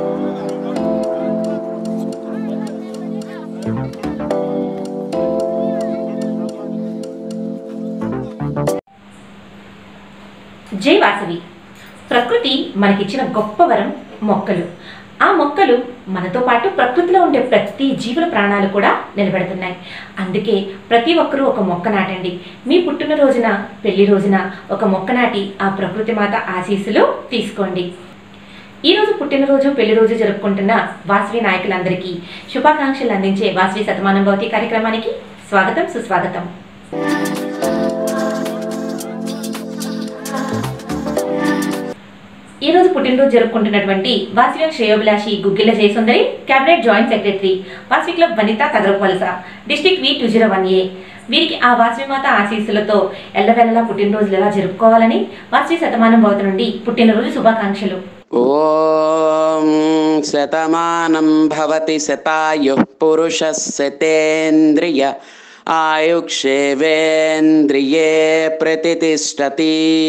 జై వాసవి ప్రకృతి మనకిచ్చిన గొప్ప వరం మొక్కలు ఆ మొక్కలు మనతో పాటు ప్రకృతిలో ఉండే ప్రతి జీవుల ప్రాణాలు కూడా నిలబెడుతున్నాయి అందుకే ప్రతి ఒక్కరూ ఒక మొక్క నాటండి మీ పుట్టినరోజున పెళ్లి రోజున ఒక మొక్క నాటి ఆ ప్రకృతి మాత ఆశీస్సులు తీసుకోండి ఈ రోజు పుట్టినరోజు పెళ్లి రోజు జరుపుకుంటున్న వాసవి నాయకులందరికీ శుభాకాంక్షలు అందించే వాసవి శతమానం భవతి కార్యక్రమానికి స్వాగతం సుస్వాగతం ఈ రోజు పుట్టినరోజు జరుపుకుంటున్నటువంటి వాసవి శ్రేయోభిలాషి Guggila Jayasundari cabinet joint secretary Vasavi club Vanitha Tagarapavalasa district V two zero one A వీరికి ఆ వాసవి మాత ఆశీస్సులతో ఎల్లవెల్లలా పుట్టినరోజులు ఎలా జరుపుకోవాలని వాసవి శతమానం భవత నుండి పుట్టినరోజు శుభాకాంక్షలు ॐ शतमानं भवति शतायुः पुरुषः शतेन्द्रिय आयुक्षेवेन्द्रिये प्रतितिष्ठति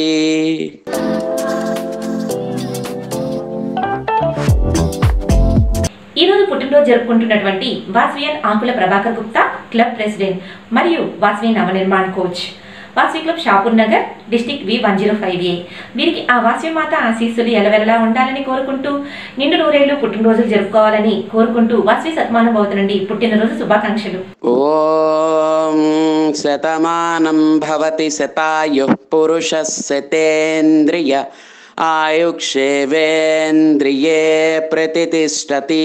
ఈ రోజు పుట్టినరోజు జరుపుకుంటున్నటువంటి వాసవియన్ ఆకుల ప్రభాకర్ గుప్తా క్లబ్ ప్రెసిడెంట్ మరియు Vasavi Navanirman coach Vasavi club Shapur Nagar district V one zero five A వీరికి ఆ వాసవి మాత ఆశీస్సులు ఎలవెలలా ఉండాలని కోరుకుంటూ నిండు నూరేళ్లు పుట్టినరోజులు జరుపుకోవాలని కోరుకుంటూ వాసవి సత్మానం అవుతుండండి పుట్టినరోజు శుభాకాంక్షలు ॐ शतमानं भवति शतायुः पुरुषः शतेन्द्रिय आयुक्षेवेन्द्रिये प्रतितिष्ठति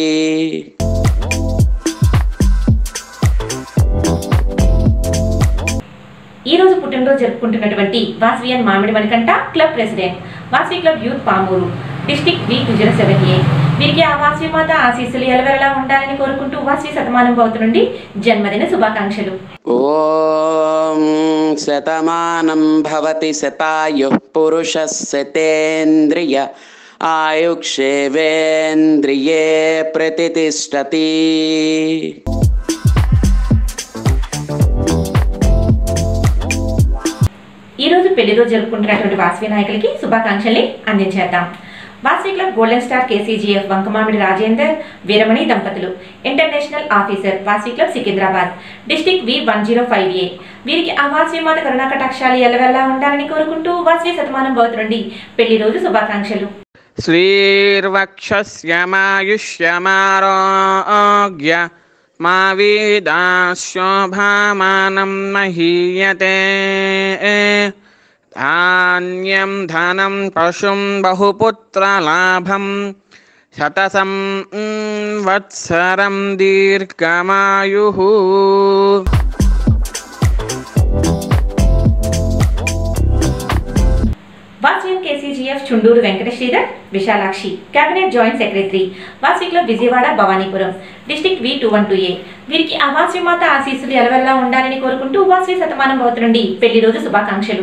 ఈ రోజు పుట్టినరోజు జరుపుకుంటున్నటువంటి Vasavian Mamidi Manikanta club president Vasavi club youth Pamuru district V two zero seven A వీరికి ఆ వాసవి మాత ఆశీస్సులు ఎలవెలలా ఉండాలని కోరుకుంటూ వాసవి శతమానం భవతు నుండి జన్మదిన శుభాకాంక్షలు ॐ शतमानं भवति शतायुः पुरुषः शतेन्द्रिय आयुक्षेवेन्द्रिये प्रतितिष्ठति ఈ రోజు పెళ్లి రోజు జరుపుకుంటున్నటువంటి వాసవి నాయకులకి శుభాకాంక్షల్ని అందించేద్దాం Vasavi club golden star KCGF Vankamamidi Rajender Veeramani దంపతులు international officer Vasavi club Secunderabad district V one zero five A వీరికి ఆ వాసవి మాత కరుణా కటాక్షాలు ఎల్లవెల్లా ఉండాలని కోరుకుంటూ వాసవి శతమానం భవతు నుండి పెళ్లి రోజు శుభాకాంక్షలు श्रीर्वक्षस्यमारोग्य मा वेदाशोभामानं महीयते धान्यं धनं पशुं बहुपुत्रलाभं शतसं वत्सरं दीर्घमायुः Vasavi KCGF Chunduru Venkata Sridhar Vishalakshi cabinet joint secretary Vasavi club Vijayawada Bhavanipuram district V two one two A వీరికి ఆ వాసవి మాత ఆశీస్సులు ఎలవెల్లా ఉండాలని కోరుకుంటూ వాసవి శతమానం భవతు నుండి పెళ్లి రోజు శుభాకాంక్షలు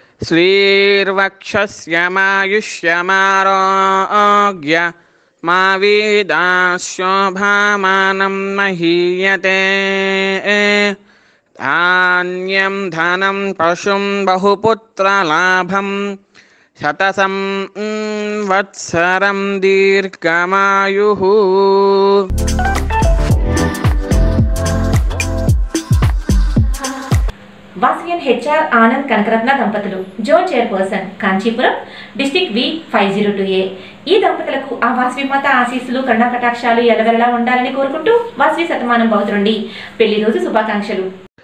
श्रीर्वक्षस्यमायुष्यमारोग्य मा वेदाशोभामानं महीयते धान्यं धनं पशुं बहुपुत्रलाभं शतसं वत्सरं दीर्घमायुः వాసవియన్ హెచ్ఆర్ ఆనంద్ కనకరత్న దంపతులు zone chairperson Kanchipuram district V five zero two A ఈ దంపతులకు ఆ వాసవి మాత ఆశీస్సులు కరుణా కటాక్షాలు ఎలవెలలా ఉండాలని కోరుకుంటూ వాసవి శతమానం భవతు నుండి పెళ్లి రోజు శుభాకాంక్షలు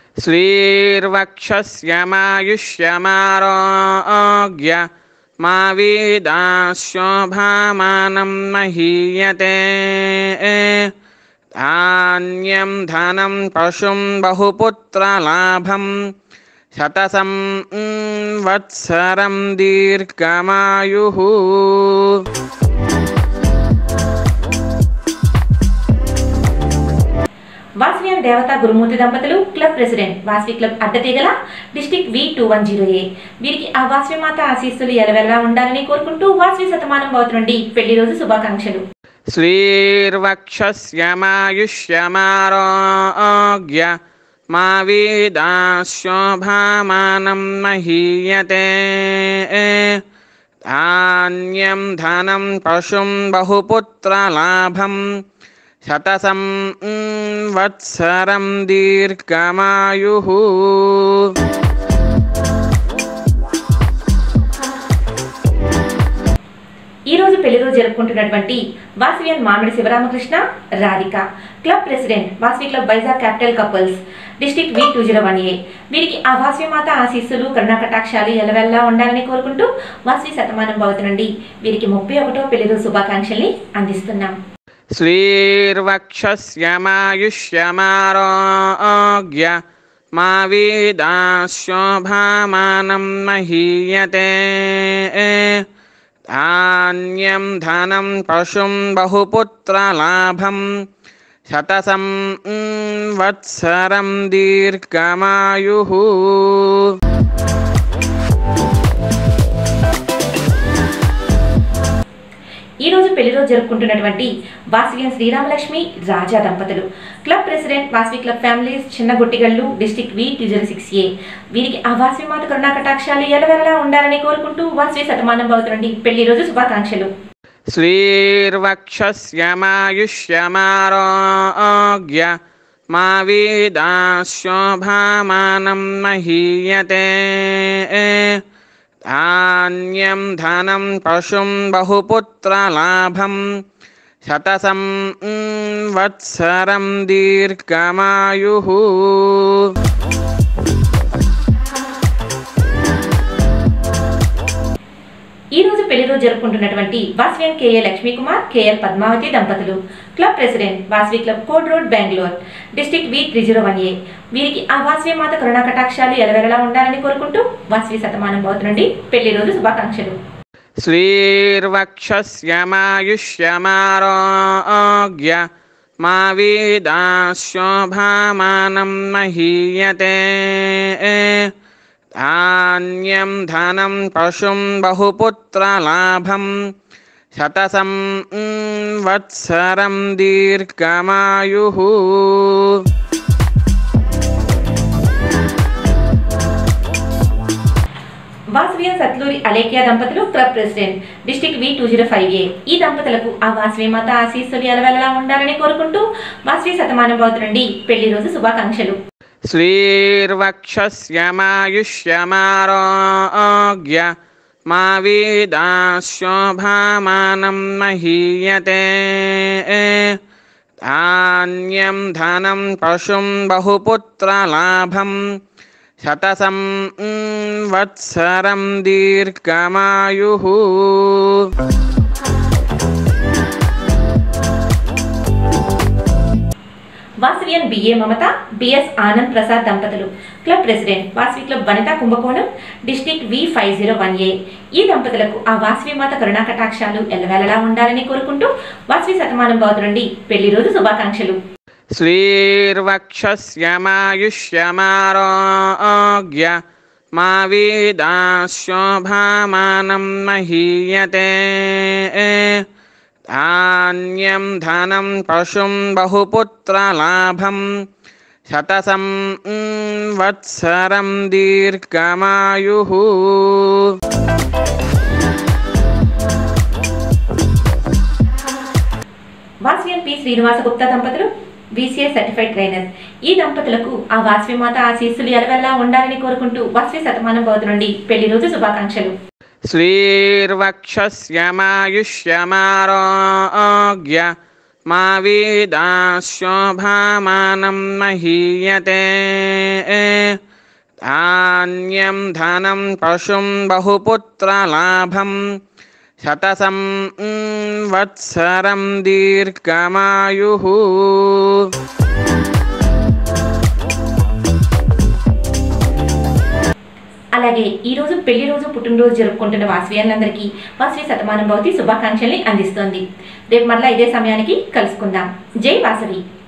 श्रीर्वक्षस्यमायुष्यमारोग्य मा वेदाशोभामानं महीयते धान्यं धनं पशुं बहुपुत्रलाभं शतसं वत्सरं दीर्घमायुः వాసవియన్ దేవతా గురుమూర్తి దంపతులు club president Vasavi club Addateegala district V two one zero A వీరికి ఆ వాసవి మాత ఆశీస్సులు ఎలవెల్లా ఉండాలని కోరుకుంటూ వాసవి శతమానం భవతు నుండి పెళ్లి రోజు శుభాకాంక్షలు श्रीर्वक्षस्यमायुष्यमारोग्य मा वेदाशोभामानं महीयते ధాన్యం ధనం పశుం బహుపుత్రలాభం శతసం వత్సరం దీర్ఘమాయు ఈ రోజు పెళ్లి రోజు జరుపుకుంటున్నటువంటి Vasavian Mamidi Sivaramakrishna Radhika club president Vasavi club Vizag capital couples district V two zero one A వీరికి ఆ వాసవి మాత ఆశీస్సులు కరుణా కటాక్షాలు ఎలవెల్లా ఉండాలని కోరుకుంటూ వాసవి శతమానం భవతి నుండి వీరికి ముప్పై ఒకటో పెళ్లి రోజు శుభాకాంక్షల్ని అందిస్తున్నాం శ్రీర్వక్షస్యమాయుష్యమారోగ్య మా వీదాశోభామానం మహీయతే ధాన్యం ధనం పశుం బహుపుత్రలాభం శతసం వత్సరం దీర్ఘమాయు ఈ రోజు పెళ్లి రోజు జరుపుకుంటున్నటువంటి వాసవియన్ శ్రీరామలక్ష్మి రాజా దంపతులు club president Vasavi club families Chinnagottigallu district V two zero six A వీరికి ఆ వాసవి మాత కరుణా కటాక్షాలు ఎలవెలలా ఉండాలని కోరుకుంటూ వాసవి శతమానం భవతులండి పెళ్లి రోజు శుభాకాంక్షలు శ్రీర్వక్షస్యమాయుష్యమారోగ్య మా వీదాశోభామానం మహీయతే ధాన్యం ధనం పశుం బహుపుత్రలాభం శతసం వత్సరం దీర్ఘమాయు ఈ రోజు పెళ్లి రోజు జరుపుకుంటున్నటువంటి వాసవియన్ కేఏ లక్ష్మీ కుమార్ కేఎల్ పద్మావతి దంపతులు club president Vasavi club code road Bengaluru district V three zero one A వీరికి ఆ వాసవి మాత కరుణా కటాక్షాలు ఎలవెలలా ఉండాలని కోరుకుంటూ వాసవి శతమానం భవతి నుండి పెళ్లి రోజు శుభాకాంక్షలు శ్రీర్వక్షస్యమాయుష్యమారోగ్య మా వీదాశోభామానం మహీయతే ధాన్యం ధనం పశుం బహుపుత్రలాభం శతసం వత్సరం దీర్ఘమాయు వాసవియన్ సత్లూరి అలేఖ్య దంపతులు club president district V two zero five A ఈ దంపతులకు ఆ వాసవి మాత ఆశీస్సులు ఎలవెలలా ఉండాలని కోరుకుంటూ వాసవి శతమానం భవతి నుండి పెళ్లి రోజు శుభాకాంక్షలు శ్రీర్వక్షస్యమాయుష్యమారోగ్య మా వీదాశోభామానం మహీయతే ధాన్యం ధనం పశుం బహుపుత్రలాభం శతసం వత్సరం దీర్ఘమాయు వాసవియన్ బిఏ మమత బిఎస్ ఆనంద్ ప్రసాద్ దంపతులు club president Vasavi club Vanitha Kumbakonam district V five zero one A ఈ దంపతులకు ఆ వాసవి మాత కరుణా కటాక్షాలు ఎల్లవేళలా ఉండాలని కోరుకుంటూ వాసవి శతమానం భవతి నుండి పెళ్లి రోజు శుభాకాంక్షలు శ్రీర్వక్షస్యమాయుష్యమారోగ్య మా వీదాశోభామానం మహీయతే ధాన్యం ధనం పశుం బహుపుత్రలాభం శతసం వత్సరం దీర్ఘమాయు వాసవియన్ పి శ్రీనివాస గుప్తా దంపతులు బీసీఏ సర్టిఫైడ్ ట్రైనర్ ఈ దంపతులకు ఆ వాసవి మాత ఆశీస్సులు ఎలవెల్లా ఉండాలని కోరుకుంటూ వాసవి శతమానం భవతి నుండి పెళ్లి రోజు శుభాకాంక్షలు శ్రీర్వక్షస్యమాయుష్యమారోగ్య మా వీదాశోభామానం మహీయతే ధాన్యం ధనం పశుం బహుపుత్రలాభం శతసం వత్సరం దీర్ఘమాయు అలాగే ఈ రోజు పెళ్లి రోజు పుట్టినరోజు జరుపుకుంటున్న వాసవియన్లందరికీ వాసవి శతమానం భవతి శుభాకాంక్షల్ని అందిస్తోంది రేపు మరలా ఇదే సమయానికి కలుసుకుందాం జై వాసవి